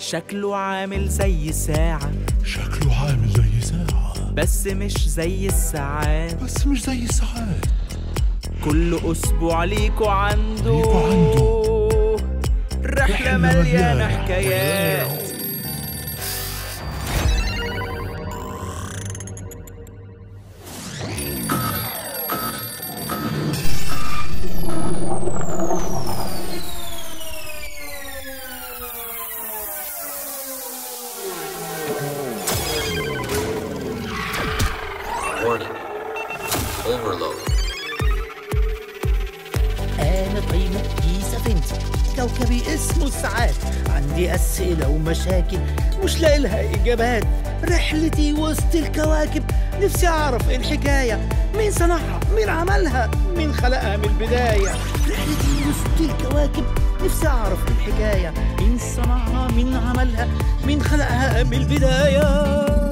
شكله عامل زي الساعة شكله عامل زي ساعة بس مش زي الساعات بس مش زي الساعات كل أسبوع ليكو عنده ليكو عنده رحلة رحلة مليانة مليانة حكايات Warning. Overload. أنا طيمة دي سفينتي كوكبي اسمه الساعات عندي أسئلة ومشاكل مش لاقي لها إجابات رحلتي وسط الكواكب نفسي أعرف إيه الحكاية مين صنعها مين عملها مين خلقها من البداية رحلتي وسط الكواكب نفسي أعرف إيه الحكاية مين صنعها مين عملها مين خلقها من البداية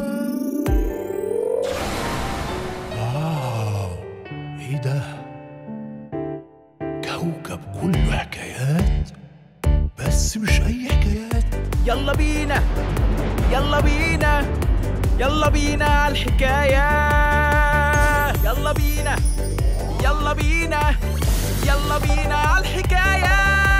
واو ايه ده كوكب كله حكايات بس مش اي حكايات يلا بينا يلا بينا يلا بينا على الحكاية يلا بينا يلا بينا يلا بينا على الحكاية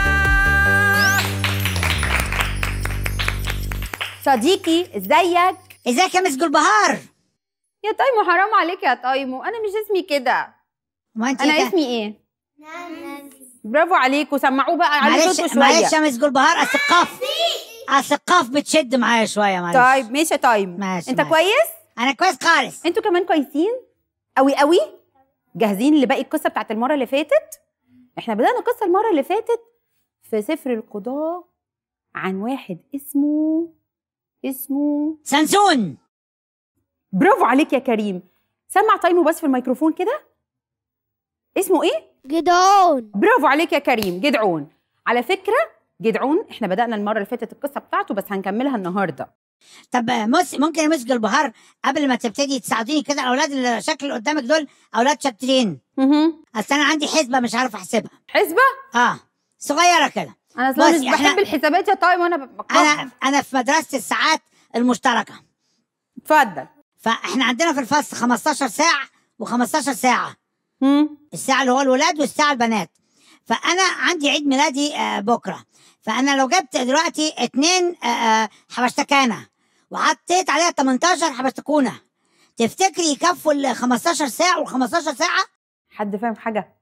صديقي ازيك ازيك يا مس جلبهار يا تايمو حرام عليك يا تايمو انا مش اسمي كده ما انت انا كده- اسمي ايه برافو عليكم سمعوه بقى على معلش صوته معلش شويه يا مس جلبهار اصل القاف اصل القاف بتشد معايا شويه معلش طيب ماشي يا تايمو ماشي، انت ماشي. كويس انا كويس خالص انتوا كمان كويسين قوي قوي جاهزين لباقي القصه بتاعت المره اللي فاتت احنا بدانا القصه المره اللي فاتت في سفر القضاء عن واحد اسمه اسمه سنسون برافو عليك يا كريم سمع تايمو بس في الميكروفون كده اسمه ايه جدعون برافو عليك يا كريم جدعون على فكره جدعون احنا بدانا المره اللي فاتت القصه بتاعته بس هنكملها النهارده طب مس ممكن يا مس جلبهار قبل ما تبتدي تساعديني كده الاولاد اللي شكل اللي قدامك دول اولاد شاطرين مهم. اصل انا عندي حسبه مش عارف احسبها حسبه اه صغيره كده انا اصلا بص، مش إحنا- بحب الحسابات يا تايم وانا بكرهها انا انا في مدرسه الساعات المشتركه اتفضل فاحنا عندنا في الفصل 15 ساعه و15 ساعه مم. الساعه اللي هو الولاد والساعه البنات فانا عندي عيد ميلادي آه، بكره فانا لو جبت دلوقتي اتنين آه، آه، حبشتكانه وحطيت عليها 18 حبشتكونه تفتكري يكفوا ال 15 ساعه وال 15 ساعه حد فاهم حاجه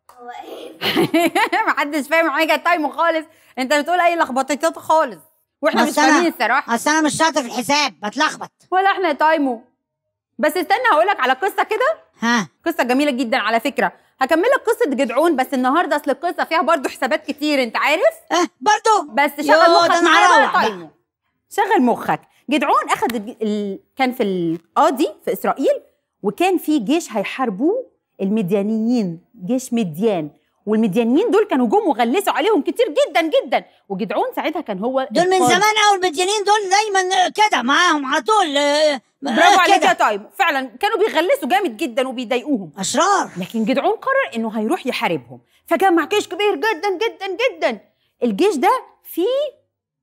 محدش فاهم حاجه يا تايمو خالص انت بتقول اي لخبطتات خالص واحنا بس مش أنا- فاهمين الصراحه اصل انا مش شاطر في الحساب بتلخبط ولا احنا يا تايمو بس استنى هقولك على قصه كده ها قصه جميله جدا على فكره هكمل لك قصه جدعون بس النهارده اصل القصه فيها برضو حسابات كتير انت عارف اه برضو بس شغل يوه، ده مخك أنا معايا بقى هروح يا تايمو شغل مخك جدعون اخذ الج- ال... كان في القاضي في اسرائيل وكان في جيش هيحاربوه المديانيين جيش مديان والمديانيين دول كانوا جم وغلسوا عليهم كتير جدا جدا وجدعون ساعتها كان هو دول من القاضي. زمان قوي المديانين دول دايما كده معاهم على طول آه، برافو آه، عليك كده. يا تايمو فعلا كانوا بيغلسوا جامد جدا وبيضايقوهم اشرار لكن جدعون قرر انه هيروح يحاربهم فجمع جيش كبير جدا جدا جدا الجيش ده فيه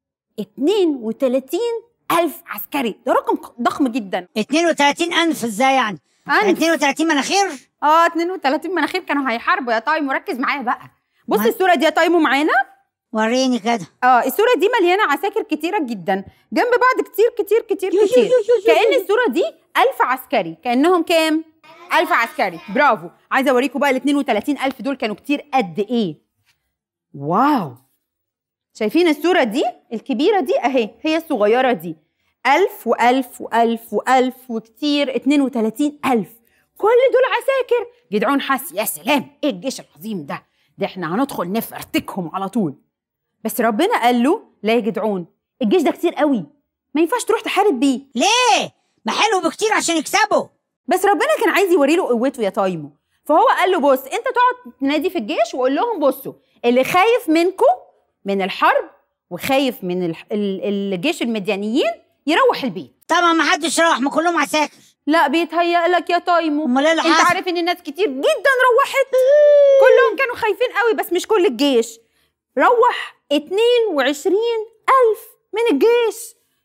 32 ألف عسكري ده رقم ضخم جدا 32 ألف ازاي يعني؟ أنف. 32 مناخير؟ اه 32 مناخير كانوا هيحاربوا يا تايمو ركز معايا بقى بص ما- الصورة دي يا تايمو معانا وريني كده اه الصورة دي مليانة عساكر كتيرة جدا جنب بعض كتير كتير كتير يو- يو- كتير يو- يو- يو- كأن الصورة دي ألف عسكري كأنهم كام؟ ألف عسكري برافو عايزة أوريكم بقى ال 32 ألف دول كانوا كتير قد إيه واو شايفين الصورة دي الكبيرة دي أهي هي الصغيرة دي ألف وألف وألف وألف وكتير 32 ألف كل دول عساكر جدعون حس يا سلام إيه الجيش العظيم ده ده إحنا هندخل نفرتكهم على طول بس ربنا قال له لا يا جدعون الجيش ده كتير قوي ما ينفعش تروح تحارب بيه ليه؟ ما حلو بكتير عشان يكسبوا بس ربنا كان عايز يوري له قوته يا تايمو فهو قال له بص انت تقعد تنادي في الجيش وقول لهم بصوا اللي خايف منكم من الحرب وخايف من الح- ال- الجيش المديانيين يروح البيت طبعا ما حدش راح ما كلهم عساكر لا بيتهيأ لك يا تايمو امال ايه اللي انت حصل؟ عارف ان الناس كتير جدا روحت كلهم كانوا خايفين قوي بس مش كل الجيش روح 22 ألف من الجيش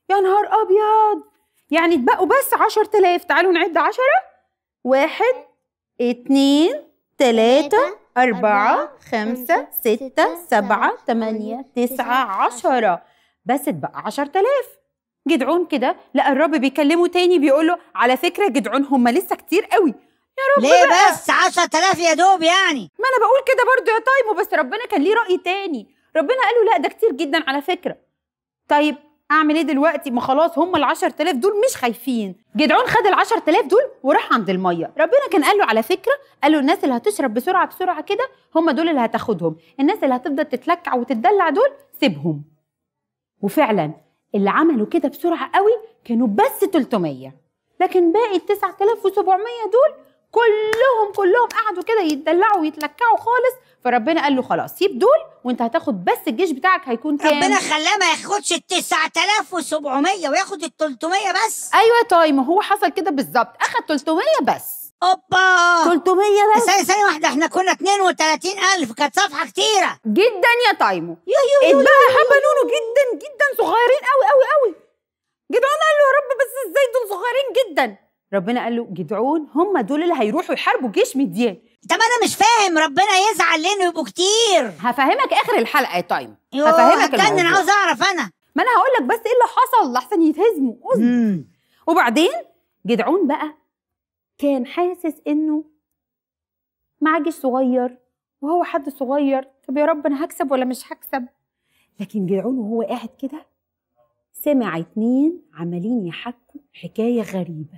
يا نهار ابيض يعني اتبقوا بس 10000 تعالوا نعد 10 واحد اتنين تلاتة أربعة خمسة ستة سبعة تمانية تسعة عشرة بس اتبقى عشر تلاف جدعون كده لقى الرب بيكلمه تاني بيقول له على فكرة جدعون هم لسه كتير قوي يا رب ليه بقى. بس 10000 يا دوب يعني ما انا بقول كده برضو يا تايمو بس ربنا كان ليه رأي تاني ربنا قال له لا ده كتير جدا على فكرة طيب اعمل ايه دلوقتي ما خلاص هم ال 10000 دول مش خايفين جدعون خد ال 10000 دول وراح عند الميه ربنا كان قال له على فكره قال له الناس اللي هتشرب بسرعه بسرعه كده هم دول اللي هتاخدهم الناس اللي هتفضل تتلكع وتتدلع دول سيبهم وفعلا اللي عملوا كده بسرعه قوي كانوا بس 300 لكن باقي ال 9700 دول كلهم كلهم قعدوا كده يتدلعوا ويتلكعوا خالص فربنا قال له خلاص سيب دول وانت هتاخد بس الجيش بتاعك هيكون كام ربنا خلاه ما ياخدش ال 9700 وياخد ال 300 بس ايوه يا تايم هو حصل كده بالظبط اخد 300 بس اوبا 300 بس ثانية ثانية واحدة احنا كنا 32000 كانت صفحة كتيرة جدا يا تايمو اتبقى حبه نونو جدا جدا صغيرين قوي قوي قوي جدعون قال له يا رب بس ازاي دول صغيرين جدا ربنا قال له جدعون هم دول اللي هيروحوا يحاربوا جيش مديان طب انا مش فاهم ربنا يزعل ليه انه يبقوا كتير هفهمك اخر الحلقه يا تايم يوه، هفهمك هتجنن الموضوع. عاوز اعرف انا ما انا هقول لك بس ايه اللي حصل لحسن يتهزموا اصبر. مم. وبعدين جدعون بقى كان حاسس انه معاه جيش صغير وهو حد صغير طب يا رب انا هكسب ولا مش هكسب لكن جدعون وهو قاعد كده سمع اتنين عمالين يحكوا حكايه غريبه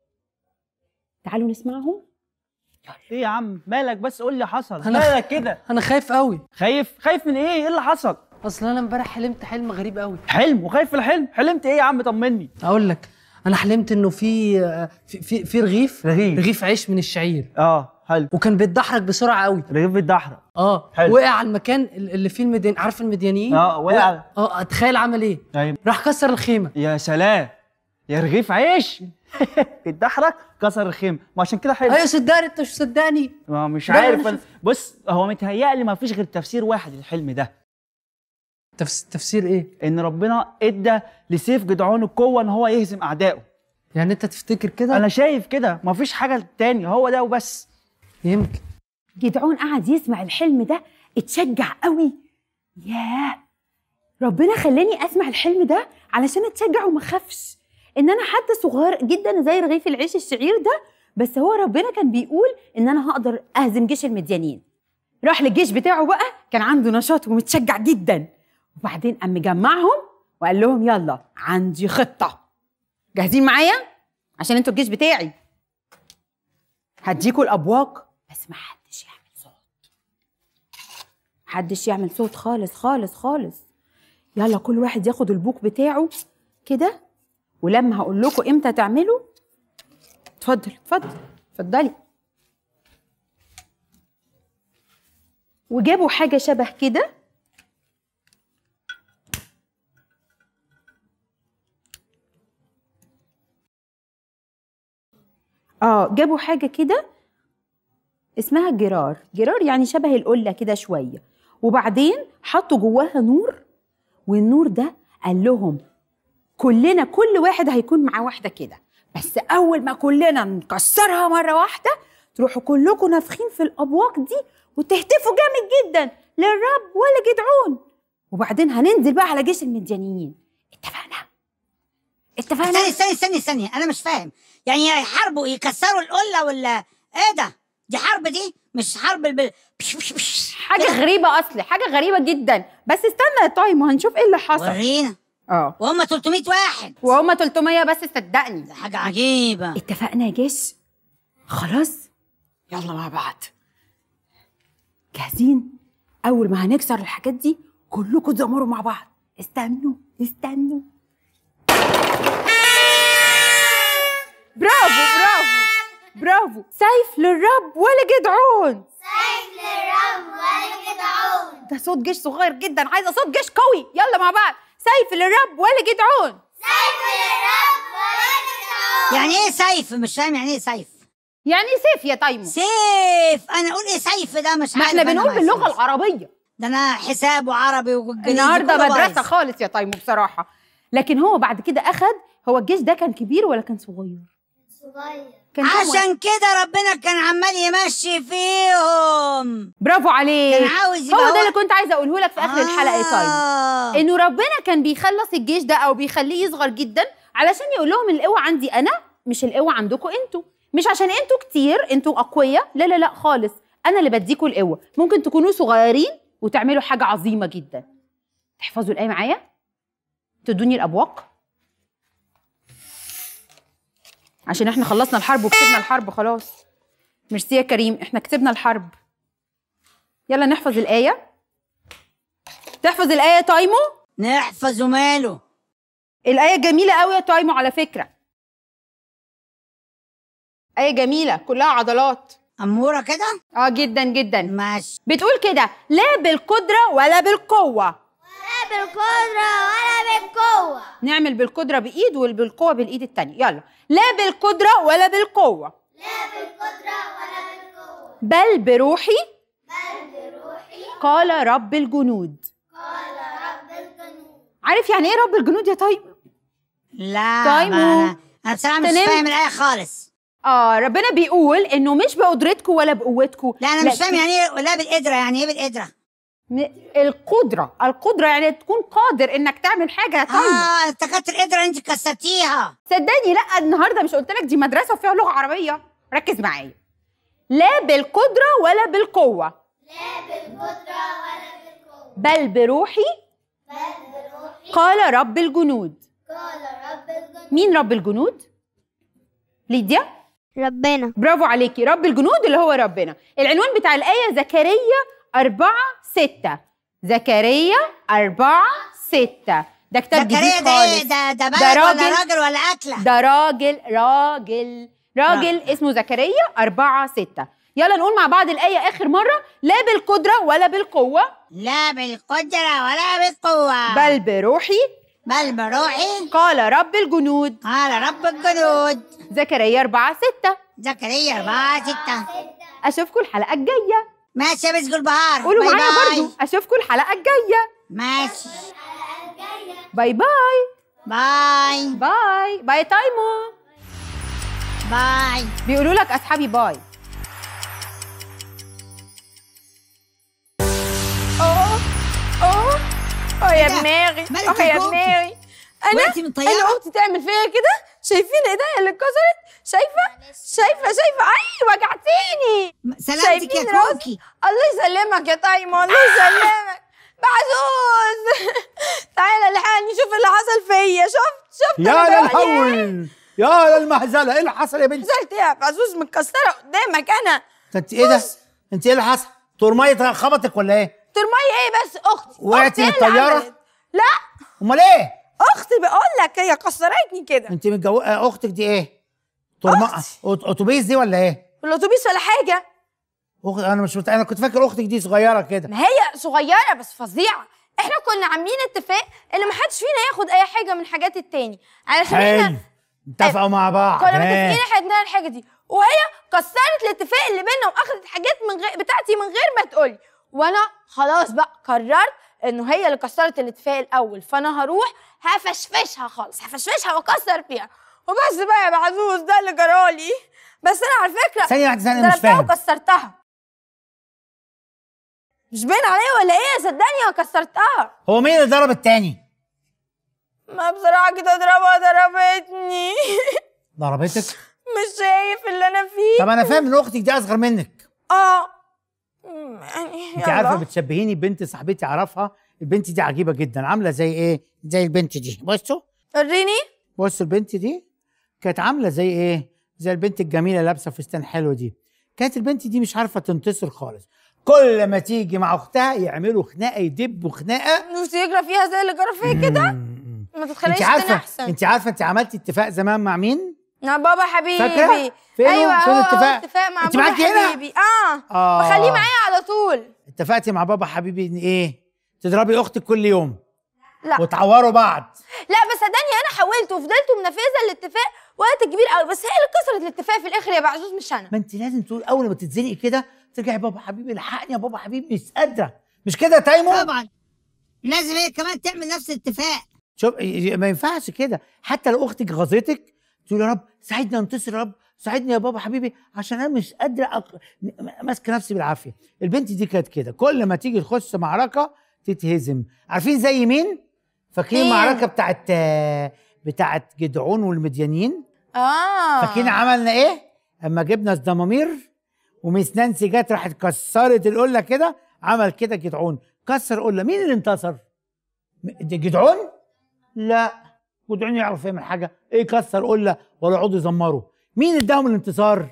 تعالوا نسمعهم ايه يا عم مالك بس قول لي حصل أنا- مالك كده انا خايف قوي خايف خايف من ايه ايه اللي حصل اصل انا امبارح حلمت حلم غريب قوي حلم وخايف في الحلم حلمت ايه يا عم طمني اقول لك انا حلمت انه في في في, في رغيف رغيف. رغيف عيش من الشعير اه حلو وكان بيتدحرج بسرعه قوي رغيف بيتدحرج اه حلو. وقع على المكان ال- اللي فيه المديان عارف المديانيين اه وقع اه تخيل عمل ايه طيب راح كسر الخيمه يا سلام يا رغيف عيش اتدحرج كسر الخيم ما عشان كده حلو ايوه صدقني انت مش صدقني ما مش ده اللي عارف أنا أنا. بص هو متهيألي ما فيش غير تفسير واحد للحلم ده تفس... تفسير ايه ان ربنا ادى لسيف جدعون القوه ان هو يهزم اعدائه يعني انت تفتكر كده انا شايف كده ما فيش حاجه تاني هو ده وبس يمكن جدعون قعد يسمع الحلم ده اتشجع قوي ياه ربنا خلاني اسمع الحلم ده علشان اتشجع وما اخافش ان انا حد صغير جدا زي رغيف العيش الشعير ده بس هو ربنا كان بيقول ان انا هقدر اهزم جيش المديانين راح للجيش بتاعه بقى كان عنده نشاط ومتشجع جدا وبعدين قام مجمعهم وقال لهم يلا عندي خطه جاهزين معايا عشان انتوا الجيش بتاعي هديكوا الابواق بس ما حدش يعمل صوت محدش يعمل صوت خالص خالص خالص يلا كل واحد ياخد البوك بتاعه كده ولما هقول لكم امتى تعملوا اتفضل اتفضل اتفضلي وجابوا حاجة شبه كده اه جابوا حاجة كده اسمها جرار جرار يعني شبه القلة كده شوية وبعدين حطوا جواها نور والنور ده قال لهم كلنا كل واحد هيكون معاه واحدة كده بس أول ما كلنا نكسرها مرة واحدة تروحوا كلكم نافخين في الأبواق دي وتهتفوا جامد جدا للرب ولا جدعون وبعدين هننزل بقى على جيش المديانيين اتفقنا اتفقنا استني استني استني استني انا مش فاهم يعني يحاربوا يكسروا القله ولا ايه ده دي حرب دي مش حرب البل... بش بش بش حاجة غريبة أصلي حاجة غريبة جدا بس استنى يا تايم هنشوف ايه اللي حصل ورينا اه وهم 300 واحد وهما 300 بس صدقني ده حاجه عجيبه اتفقنا يا جيش خلاص يلا مع بعض جاهزين اول ما هنكسر الحاجات دي كلكم تزمروا مع بعض استنوا استنوا برافو برافو برافو سيف للرب ولا جدعون سيف للرب ولا جدعون ده صوت جيش صغير جدا عايزه صوت جيش قوي يلا مع بعض سيف للرب ولا جدعون سيف للرب ولا جدعون يعني ايه سيف مش فاهم يعني ايه سيف يعني سيف يا تايمو سيف انا اقول ايه سيف ده مش ما عارف احنا أنا بنقول مع باللغه السيف. العربيه ده انا حساب وعربي وانجليزي النهارده كله مدرسه بايظ. خالص يا تايمو بصراحه لكن هو بعد كده اخد هو الجيش ده كان كبير ولا كان صغير صغير كان كام واحد؟ عشان كده ربنا كان عمال يمشي فيهم برافو عليك كان عاوز يبقى هو هو- ده اللي كنت عايزه اقوله لك في اخر الحلقه يا تايم آه. انه ربنا كان بيخلص الجيش ده او بيخليه يصغر جدا علشان يقول لهم القوه عندي انا مش القوه عندكم انتوا مش عشان انتوا كتير انتوا اقوياء لا لا لا خالص انا اللي بديكوا القوه ممكن تكونوا صغيرين وتعملوا حاجه عظيمه جدا تحفظوا الايه معايا تدوني الابواق عشان احنا خلصنا الحرب وكسبنا الحرب خلاص ميرسي يا كريم احنا كسبنا الحرب يلا نحفظ الايه تحفظ الايه يا تايمو نحفظ ماله الآية جميلة قوي يا تايمو على فكرة آية جميلة كلها عضلات أمورة كده اه جدا جدا ماشي بتقول كده لا بالقدرة ولا بالقوة لا بالقدرة ولا بالقوة نعمل بالقدرة بإيد وبالقوة بالإيد التانية يلا لا بالقدرة ولا بالقوة لا بالقدرة ولا بالقوة بل بروحي بل بروحي قال رب الجنود قال رب الجنود عارف يعني ايه رب الجنود يا تايمو لا تايمو. ما أنا أنا بصراحة مش تنام. فاهم الآية خالص اه ربنا بيقول انه مش بقدرتكم ولا بقوتكم لا أنا مش فاهم يعني إيه لا بالقدرة يعني إيه بالقدرة م- القدرة القدرة يعني تكون قادر انك تعمل حاجة يا تايمو آه افتكرت القدرة أنت كسرتيها صدقني لا النهارده مش قلت لك دي مدرسه وفيها لغه عربيه ركز معايا لا بالقدره ولا بالقوه لا بالقدرة ولا بالقوة بل بروحي بل بروحي قال رب الجنود قال رب الجنود مين رب الجنود ليديا ربنا برافو عليكي رب الجنود اللي هو ربنا العنوان بتاع الآية زكريا أربعة ستة زكريا أربعة ستة ده كتاب زكريا جديد ده إيه خالص ده ده ده بلد ولا راجل- راجل ولا أكلة ده راجل راجل راجل اسمه زكريا أربعة ستة يلا نقول مع بعض الآية آخر مرة لا بالقدرة ولا بالقوة لا بالقدرة ولا بالقوة بل بروحي بل بروحي قال رب الجنود قال رب الجنود زكريا أربعة ستة زكريا أربعة ستة أشوفكم الحلقة الجاية ماشي يا بسجو البهار قولوا باي معايا باي. برضو أشوفكم الحلقة الجاية ماشي باي باي باي باي باي تايمو باي بيقولوا لك أصحابي باي اه اه اه يا ده؟ دماغي مالك اه يا يا كوكي؟ دماغي انا وقعتي من الطيارة؟ انا اختي تعمل فيا كده شايفين ايديا اللي اتكسرت شايفه شايفه شايفه اي وجعتيني سلامتك يا شايفين راسي؟ كوكي الله يسلمك يا تايمو الله يسلمك بعزوز تعالى الحقني شوف اللي حصل فيا شفت شفت يا أنا بعمل إيه؟ للهول يا للمهزله ايه اللي حصل يا بنتي نزلت ايه يا بعزوز متكسره قدامك انا ده انت ايه ده انت ايه اللي حصل ترميه خبطك ولا ايه ترمية ايه بس اختي وقعتي أختي من هي اللي الطيارة؟ عملت. لا امال ايه اختي بقول لك هي كسرتني كده انت متجو... آه، اختك دي ايه ترمى أوت- اتوبيس دي ولا ايه الاتوبيس ولا حاجه أخت... انا مش مت... انا كنت فاكر اختك دي صغيره كده ما هي صغيره بس فظيعه احنا كنا عاملين اتفاق ان ما حدش فينا ياخد اي حاجه من حاجات التاني علشان حلو احنا اتفقوا مع بعض كنا ها. متفقين احنا نعمل الحاجه دي وهي كسرت الاتفاق اللي بينا واخدت حاجات من غير بتاعتي من غير ما تقولي وانا خلاص بقى قررت انه هي اللي كسرت الاتفاق الاول فانا هروح هفشفشها خالص هفشفشها واكسر فيها وبس بقى يا بعزوز ده اللي جرالي بس انا على فكره ثانيه واحده ثانيه مش ضربتها فاهم وكسرتها مش باين عليا ولا ايه صدقني انا كسرتها هو مين اللي ضرب التاني ما بصراحه كده اضربها ضربتني ضربتك مش شايف اللي انا فيه طب انا فاهم ان اختك دي اصغر منك اه أمم، يعني انت يلا. عارفه بتشبهيني ببنت صاحبتي اعرفها البنت دي عجيبه جدا عامله زي ايه زي البنت دي بصوا وريني بصوا البنت دي كانت عامله زي ايه زي البنت الجميله لابسه فستان حلو دي كانت البنت دي مش عارفه تنتصر خالص كل ما تيجي مع اختها يعملوا خناقه يدبوا خناقه نفسي يجرى فيها زي اللي جرى فيا كده ما تتخليش انت تاني عارفه احسن انت عارفه انت عملتي اتفاق زمان مع مين يا بابا حبيبي فاكرة؟ فين هو؟ ايوه فين هو الاتفاق؟ هو اتفاق مع انت بابا معاكي هنا؟ حبيبي اه, آه. بخليه معايا على طول اتفقتي مع بابا حبيبي ان ايه تضربي اختك كل يوم لا وتعوروا بعض لا بس صدقني انا حاولت وفضلت منفذه الاتفاق وقت كبير قوي بس هي اللي كسرت الاتفاق في الاخر يا بعزوز مش انا ما انت لازم تقول اول ما تتزنقي كده ترجعي بابا حبيبي الحقني يا بابا حبيبي مش قادره مش كده يا تايمو طبعا لازم هي كمان تعمل نفس الاتفاق شوف ي- ما ينفعش كده حتى لو اختك غاظتك تقول يا رب ساعدني انتصر يا رب ساعدني يا بابا حبيبي عشان انا مش قادره أق... م- ماسكه نفسي بالعافيه البنت دي كانت كده كل ما تيجي تخش معركه تتهزم عارفين زي مين فاكرين مين؟ المعركه بتاعت بتاعت جدعون والمديانين اه فاكرين عملنا ايه اما جبنا الضمامير وميس نانسي جت راحت كسرت القله كده عمل كده جدعون كسر قله مين اللي انتصر م- ده جدعون لا جدعون يعرف يعمل حاجه ايه كسر قله ولا يقعدوا يزمروا مين اللي اداهم الانتصار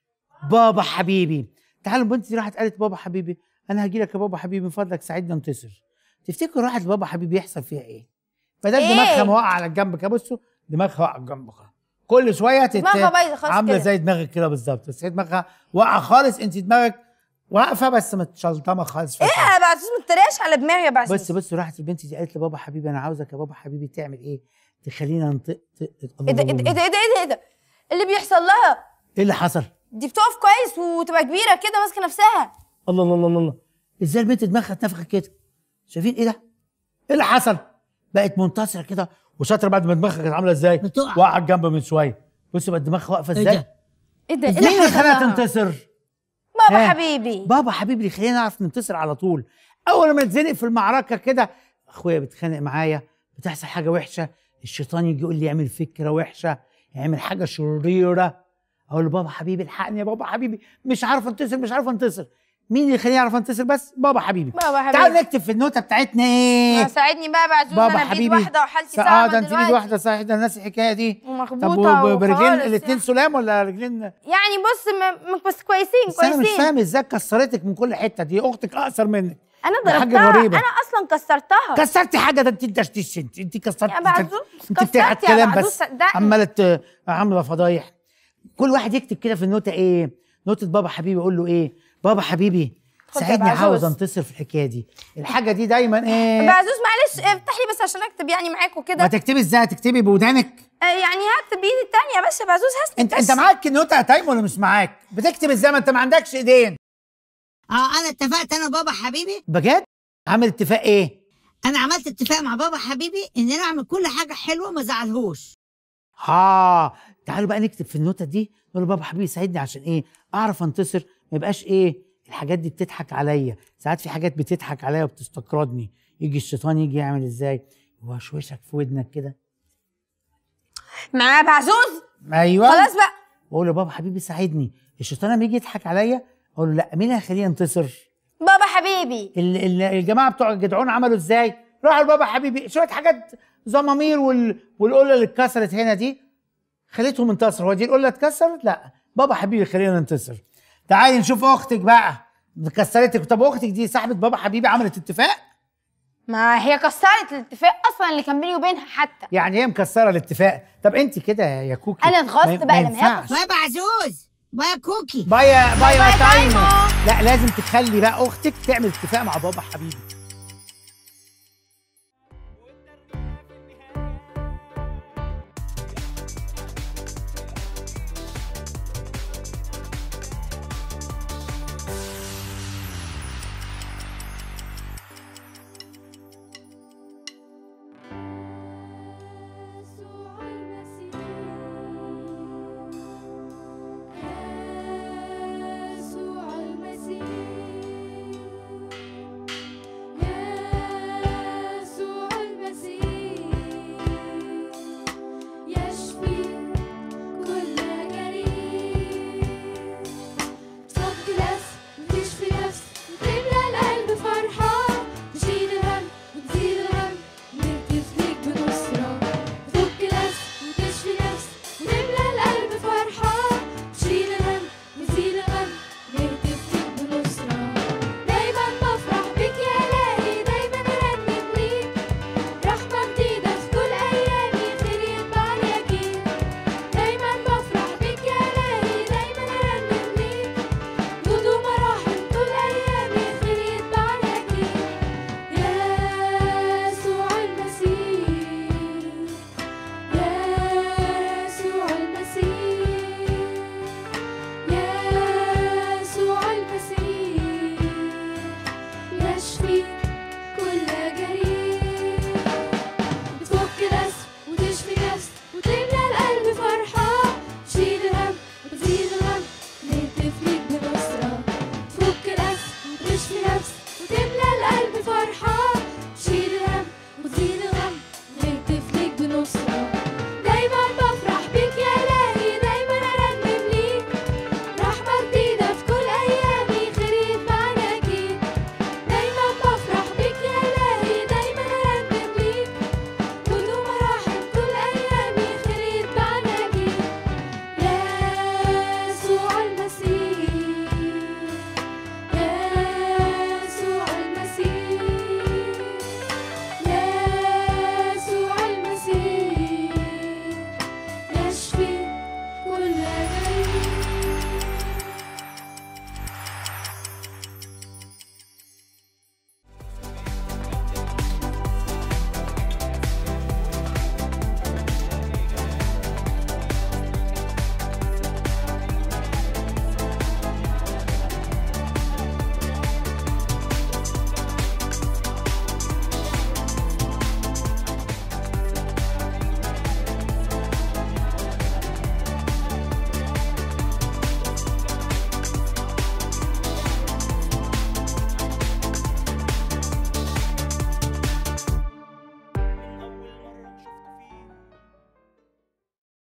بابا حبيبي تعالوا البنت دي راحت قالت بابا حبيبي انا هجي لك يا بابا حبيبي من فضلك ساعدني انتصر تفتكروا راحت لبابا حبيبي يحصل فيها ايه بدل إيه؟ دماغها موقعه على الجنب كده بصوا دماغها واقعه على الجنب كده. كل شويه تت... دماغها بايظة خالص عامله كده. زي دماغك كده بالظبط بس هي دماغها واقعه خالص انت دماغك واقفه بس متشلطمه خالص ايه يا بعزوز ما تتريقش على دماغي يا بعزوز بس بس راحت البنت دي قالت لبابا حبيبي انا عاوزك يا بابا حبيبي تعمل ايه تخلينا نطق ت- ايه ده ايه ده ايه ده ايه ده ايه ده اللي بيحصل لها ايه اللي حصل دي بتقف كويس وتبقى كبيره كده ماسكه نفسها الله الله الله الله الله ازاي البنت دماغها اتنفخت كده شايفين ايه ده ايه اللي حصل بقت منتصره كده وشاطره بعد ما دماغها كانت عامله ازاي بتقع. واقعه على الجنب من شويه بص بقت دماغها واقفه إيه ازاي ده؟ ايه ده مين اللي خلاها لها؟ تنتصر بابا ها؟ حبيبي بابا حبيبي اللي خلينا نعرف ننتصر على طول اول ما نتزنق في المعركه كده اخويا بيتخانق معايا بتحصل حاجه وحشه الشيطان يجي يقول لي يعمل فكره وحشه يعمل حاجه شريره اقول له بابا حبيبي الحقني يا بابا حبيبي مش عارف انتصر مش عارف انتصر مين اللي يخليني اعرف انتصر بس بابا حبيبي بابا حبيبي تعالوا نكتب في النوته بتاعتنا ايه آه، ساعدني بقى يا بعزوز بابا انا بايد حبيبي واحده وحالتي اه صعبه ده انت بايد دلوقتي واحده صحيح ده الناس الحكايه دي طب ومخبوطه وب- برجلين وخالص الاثنين يعني. سلام ولا رجلين يعني بص م- م- بس كويسين بس انا مش كويسين فاهم ازاي كسرتك من كل حته دي اختك اقصر منك انا ده حاجة ضربتها غريبة. انا اصلا كسرتها كسرتي حاجه ده انت دشتيش انت انت كسرتي يا بعزوز، انت بتاعت كسرت يا كلام بعزوز، بس صدقني. عماله ت- عامله فضايح كل واحد يكتب كده في النوته ايه نوته بابا حبيبي يقول له ايه بابا حبيبي خد يا ساعدني بعزوز. عاوز انتصر في الحكايه دي الحاجه دي دايما ايه بعزوز معلش افتح لي بس عشان اكتب يعني معاك وكده هتكتبي ازاي هتكتبي بودانك آه، يعني هكتب بايدي التانية بس يا بعزوز هسند انت بس. انت معاك النوته يا تايم ولا مش معاك بتكتب ازاي ما انت ما عندكش ايدين اه انا اتفقت انا وبابا حبيبي بجد عامل اتفاق ايه انا عملت اتفاق مع بابا حبيبي ان انا اعمل كل حاجه حلوه ما زعلهوش ها تعالوا بقى نكتب في النوتة دي نقول له بابا حبيبي ساعدني عشان ايه اعرف انتصر ما يبقاش ايه الحاجات دي بتضحك عليا ساعات في حاجات بتضحك عليا وبتستقردني يجي الشيطان يجي يعمل ازاي يوشوشك في ودنك كده معاه بعزوز ايوه خلاص بقى واقول له بابا حبيبي ساعدني الشيطان لما يجي يضحك عليا اقول له لا مين اللي هيخليني انتصر بابا حبيبي ال- ال- الجماعه بتوع الجدعون عملوا ازاي راحوا لبابا حبيبي شويه حاجات زمامير وال... والقله اللي اتكسرت هنا دي خليتهم انتصروا هو دي القله اتكسرت لا بابا حبيبي خلينا ننتصر تعالي نشوف اختك بقى كسرتك طب اختك دي صاحبه بابا حبيبي عملت اتفاق ما هي كسرت الاتفاق اصلا اللي كان بيني وبينها حتى يعني هي مكسره الاتفاق طب انت كده يا كوكي أنا اتغصت ما- بقى ما لما هي ينفعش. بابا عزوز بابا كوكي بايا بايا باي تايمو تايمو. لا لازم تخلي بقى اختك تعمل اتفاق مع بابا حبيبي يسوع المسيح يسوع المسيح يشفي كل جريح تفك نفس وتشفي نفس وتملى القلب فرحة تشيل الهم وتزيل الهم نهتف ليك بنصرة تفك نفس وتشفي نفس وتملى القلب فرحة تشيل الهم وتزيل الهم نهتف ليك بنصرة دايما بفرح بك يا إلهي دايما أرنم ليك رحمة جديدة في كل أيامي خير يتبعني أكيد دايما بفرح بك يا إلهي دايما أرنم ليك جود ومراحم طول أيامي خير يتبعني أكيد يسوع المسيح يسوع المسيح يسوع المسيح يشفي